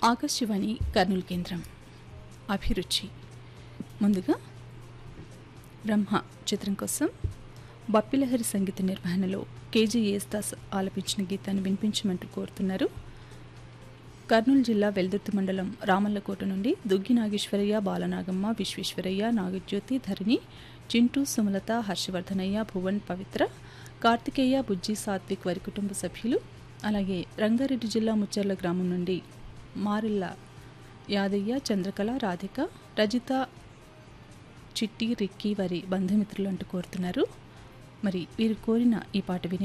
ఆకాశవాణి కర్నూలు కేంద్రం అభిరుచి ముందుగా బ్రహ్మ చిత్రం కోసం బప్పిలహరి సంగీత నిర్వహణలో కేజీ యేసుదాస్ ఆలపించిన గీతాన్ని వినిపించమంటూ కోరుతున్నారు కర్నూలు జిల్లా వెల్దుర్తి మండలం రామల్లకోట నుండి దుగ్గి నాగేశ్వరయ్య బాలనాగమ్మ విశ్వేశ్వరయ్య నాగజ్యోతి ధరణి చింటూ సుమలత హర్షవర్ధనయ్య భువన్ పవిత్ర కార్తికేయ బుజ్జి సాత్విక్ వారి కుటుంబ సభ్యులు అలాగే రంగారెడ్డి జిల్లా ముచ్చర్ల గ్రామం నుండి మారిల్ల యాదయ్య చంద్రకళ రాధిక రజిత చిట్టి రిక్కీ వారి బంధుమిత్రులు అంటూ కోరుతున్నారు మరి వీరు కోరిన ఈ పాట విని